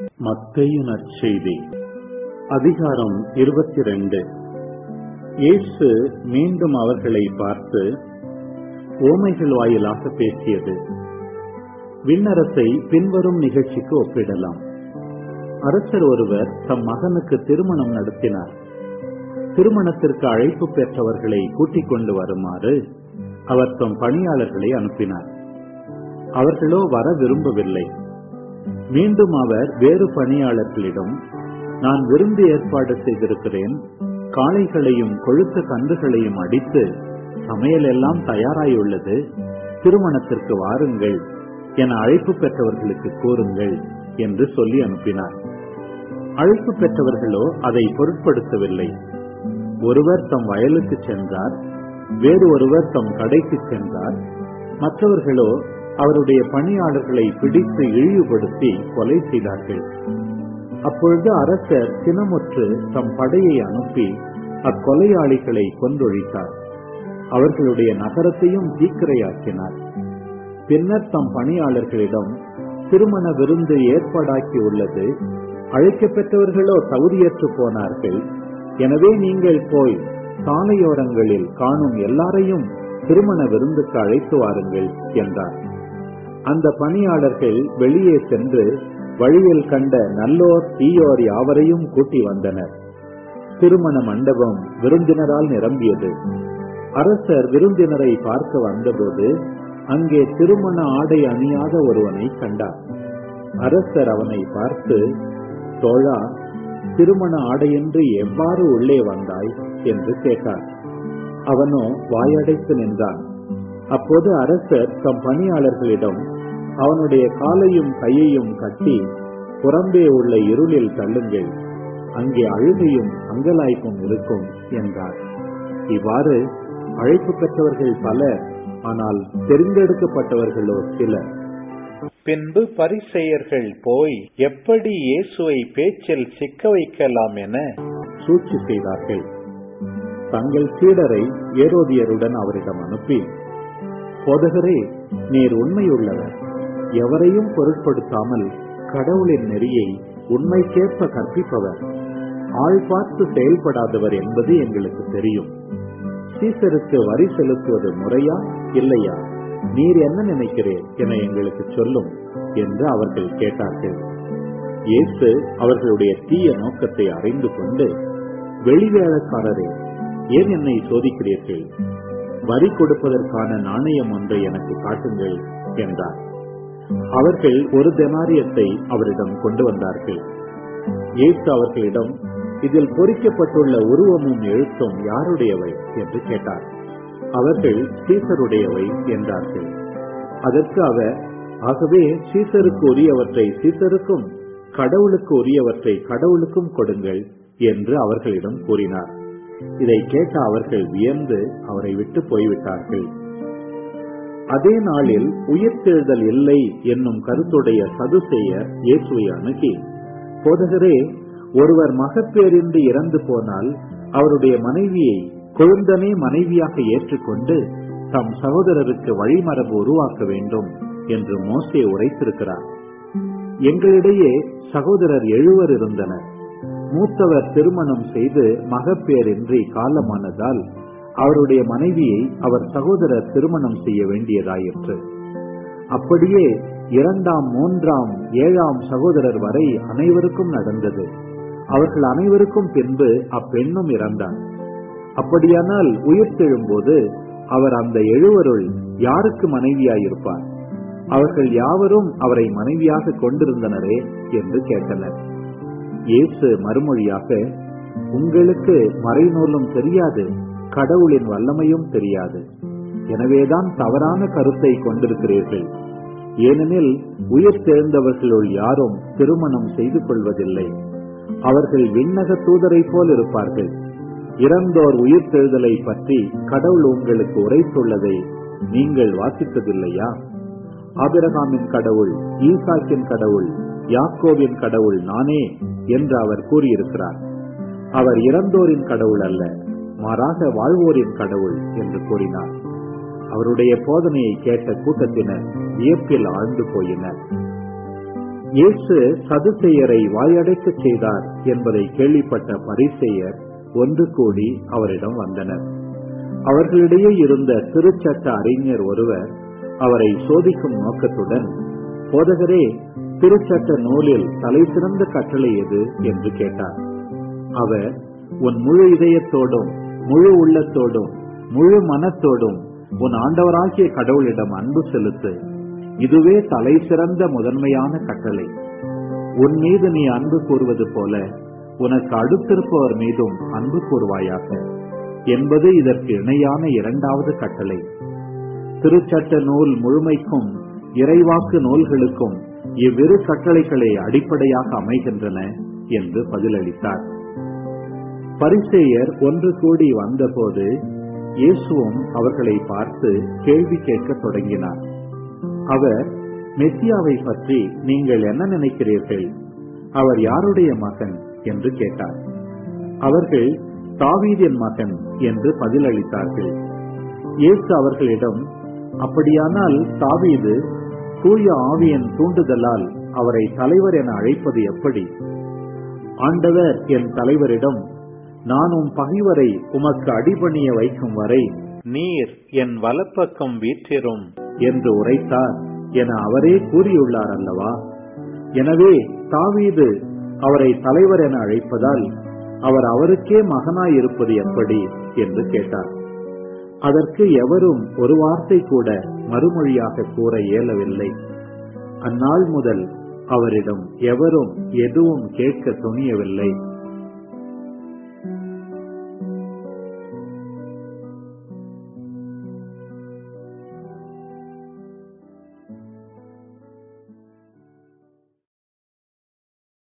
மத்தேயு நற்செய்தி அதிகாரம் இருபத்தி ரெண்டு இயேசு மீண்டும் அவர்களை பார்த்து ஓமைகள் வாயிலாக பேசியது விண்ணரசை பின்வரும் நிகழ்ச்சிக்கு ஒப்பிடலாம் அரசர் ஒருவர் தம் மகனுக்கு திருமணம் நடத்தினார் திருமணத்திற்கு அழைப்பு பெற்றவர்களை கூட்டிக் கொண்டு வருமாறு அவர் தம் பணியாளர்களை அனுப்பினார் அவர்களோ வர விரும்பவில்லை மீண்டும் அவர் வேறு பணியாளர்களிடம் நான் விருந்து ஏற்பாடு செய்திருக்கிறேன் காளைகளையும் கொழுத்த கன்றுகளையும் அடித்து சமையல் எல்லாம் தயாராயுள்ளது திருமணத்திற்கு வாருங்கள் என அழைப்பு பெற்றவர்களுக்கு கூறுங்கள் என்று சொல்லி அனுப்பினார் அழைப்பு பெற்றவர்களோ அதை பொருட்படுத்தவில்லை ஒருவர் தம் வயலுக்கு சென்றார் வேறு ஒருவர் தம் கடைக்கு சென்றார் மற்றவர்களோ அவருடைய பணியாளர்களை பிடித்து இழிவுபடுத்தி கொலை செய்தார்கள் அப்பொழுது அரசர் சினமுற்று தம் படையை அனுப்பி அக்கொலையாளிகளை கொன்றொழித்தார் அவர்களுடைய நகரத்தையும் தீக்கிரையாக்கினார் பின்னர் தம் பணியாளர்களிடம் திருமண விருந்து ஏற்பாடாக்கி உள்ளது அழைக்கப்பெற்றவர்களோ தகுதியற்று போனார்கள் எனவே நீங்கள் போய் சாலையோரங்களில் காணும் எல்லாரையும் திருமண விருந்துக்கு அழைத்து வாருங்கள் என்றார் அந்த பணியாளர்கள் வெளியே சென்று வழியில் கண்ட நல்லோர் தீயோர் யாவரையும் கூட்டி வந்தனர் திருமண மண்டபம் விருந்தினரால் நிரம்பியது அரசர் விருந்தினரை பார்க்க வந்தபோது அங்கே திருமண ஆடை அணியாத ஒருவனை கண்டார் அரசர் அவனை பார்த்து தோழா திருமண ஆடையின்றி எவ்வாறு உள்ளே வந்தாய் என்று கேட்டார் அவனோ வாயடைத்து நின்றான் அப்போது அரசர் தம் பணியாளர்களிடம் அவனுடைய காலையும் கையையும் கட்டி புறம்பே உள்ள இருளில் தள்ளுங்கள் அங்கே அழுகையும் அங்கலாய்ப்பும் இருக்கும் என்றார் இவ்வாறு அழைப்பு பெற்றவர்கள் பலர் ஆனால் தெரிந்தெடுக்கப்பட்டவர்களோ சிலர் பின்பு பரிசெயர்கள் போய் எப்படி இயேசுவை பேச்சில் சிக்க வைக்கலாம் என சூழ்ச்சி செய்தார்கள் தங்கள் சீடரை ஏரோதியருடன் அவரிடம் அனுப்பி போதகரே நீர் உண்மையுள்ளவர் எவரையும் பொருட்படுத்தாமல் கடவுளின் நெறியை உண்மைக்கேற்ப கற்பிப்பவர் ஆள் பார்த்து செயல்படாதவர் என்பது எங்களுக்கு தெரியும் சீசருக்கு வரி செலுத்துவது முறையா இல்லையா நீர் என்ன நினைக்கிறேன் என எங்களுக்கு சொல்லும் என்று அவர்கள் கேட்டார்கள் இயேசு அவர்களுடைய தீய நோக்கத்தை அறிந்து கொண்டு வெளிவேளக்காரரே ஏன் என்னை சோதிக்கிறீர்கள் வரி கொடுப்பதற்கான நாணயம் ஒன்றை எனக்கு காட்டுங்கள் என்றார் அவர்கள் ஒரு தெனாரியத்தை அவரிடம் கொண்டு வந்தார்கள் இயேசு அவர்களிடம் இதில் பொறிக்கப்பட்டுள்ள உருவமும் எழுத்தும் யாருடையவை என்று கேட்டார் அவர்கள் சீசருடையவை என்றார்கள் அதற்கு அவர் ஆகவே சீசருக்கு உரியவற்றை சீசருக்கும் கடவுளுக்கு உரியவற்றை கடவுளுக்கும் கொடுங்கள் என்று அவர்களிடம் கூறினார் இதை கேட்ட அவர்கள் வியந்து அவரை விட்டு போய்விட்டார்கள் அதே நாளில் உயிர்த்தெழுதல் இல்லை என்னும் கருத்துடைய சதுசெயர் இயேசுவை அணுகி போதகரே ஒருவர் மகப்பேரின்றி இறந்து போனால் அவருடைய மனைவியை கொழுந்தனே மனைவியாக ஏற்றுக்கொண்டு தம் சகோதரருக்கு வழிமரபு உருவாக்க வேண்டும் என்று மோசே உரைத்திருக்கிறார் எங்களிடையே சகோதரர் எழுவர் இருந்தனர் மூத்தவர் திருமணம் செய்து மகப்பேரின்றி காலமானதால் அவருடைய மனைவியை அவர் சகோதரர் திருமணம் செய்ய வேண்டியதாயிற்று அப்படியே இரண்டாம் மூன்றாம் ஏழாம் சகோதரர் வரை அனைவருக்கும் நடந்தது அவர்கள் அனைவருக்கும் பின்பு அப்பெண்ணும் இறந்தார் அப்படியானால் உயிர்த்தெழும்போது அவர் அந்த எழுவருள் யாருக்கு மனைவியாயிருப்பார் அவர்கள் யாவரும் அவரை மனைவியாக கொண்டிருந்தனரே என்று கேட்டனர் இயேசு மறுமொழியாக உங்களுக்கு மறைநூலும் தெரியாது கடவுளின் வல்லமையும் தெரியாது எனவேதான் தவறான கருத்தை கொண்டிருக்கிறீர்கள் ஏனெனில் உயிர் தெரிந்தவர்களுள் யாரும் திருமணம் செய்து கொள்வதில்லை அவர்கள் விண்ணக தூதரை போல் இருப்பார்கள் இறந்தோர் உயிர் தெழுதலை பற்றி கடவுள் உங்களுக்கு உரைத்துள்ளதை நீங்கள் வாசித்ததில்லையா ஆபிரகாமின் கடவுள் ஈசாக்கின் கடவுள் யாக்கோவின் கடவுள் நானே என்று அவர் கூறியிருக்கிறார் அவர் இறந்தோரின் கடவுள் அல்ல மாறாக வாழ்வோரின் கடவுள் என்று கூறினார் அவருடைய போதனையை கேட்ட கூட்டத்தினர் வியப்பில் ஆழ்ந்து போயினர் இயேசு சதுசேயரை வாயடைக்கச் செய்தார் என்பதை கேள்விப்பட்ட பரிசேயர் ஒன்று கூடி அவரிடம் வந்தனர் அவர்களிடையே இருந்த திருச்சட்ட அறிஞர் ஒருவர் அவரை சோதிக்கும் நோக்கத்துடன் போதகரே திருச்சட்ட நூலில் தலை சிறந்த கட்டளை எது என்று கேட்டார் அவர் உன் முழு இதயத்தோடும் முழு உள்ளத்தோடும் முழு மனத்தோடும் உன் ஆண்டவராகிய கடவுளிடம் அன்பு செலுத்து இதுவே தலை சிறந்த முதன்மையான கட்டளை உன் மீது நீ அன்பு கூறுவது போல உனக்கு அடுத்திருப்பவர் மீதும் அன்பு கூறுவாயாக என்பது இதற்கு இணையான இரண்டாவது கட்டளை திருச்சட்ட நூல் முழுமைக்கும் இறைவாக்கு நூல்களுக்கும் இவ்விரு கட்டளைகளே அடிப்படையாக அமைகின்றன என்று பதிலளித்தார் பரிசேயர் ஒன்று கூடி வந்தபோது இயேசுவும் அவர்களை பார்த்து கேள்வி கேட்கத் தொடங்கினார் அவர் மெஸ்ஸியாவை பற்றி நீங்கள் என்ன நினைக்கிறீர்கள் அவர் யாருடைய மகன் என்று கேட்டார் அவர்கள் தாவீதின் மகன் என்று பதிலளித்தார்கள் இயேசு அவர்களிடம் அப்படியானால் தாவீது தூய ஆவியின் தூண்டுதலால் அவரை தலைவர் என அழைப்பது எப்படி ஆண்டவர் என் தலைவரிடம் நான் உம் பகைவரை உமக்கு அடிபணிய வைக்கும் வரை நீர் என் வலப்பக்கம் வீற்றிரும் என்று உரைத்தார் என அவரே கூறியுள்ளார் அல்லவா எனவே தாவீது அவரை தலைவர் என அழைப்பதால் அவர் அவருக்கே மகனாய் இருப்பது எப்படி என்று கேட்டார் அதற்கு எவரும் ஒரு வார்த்தை கூட மறுமொழியாக கூற இயலவில்லை அந்நாள் முதல் அவரிடம் எவரும் எதுவும் கேட்க துணியவில்லை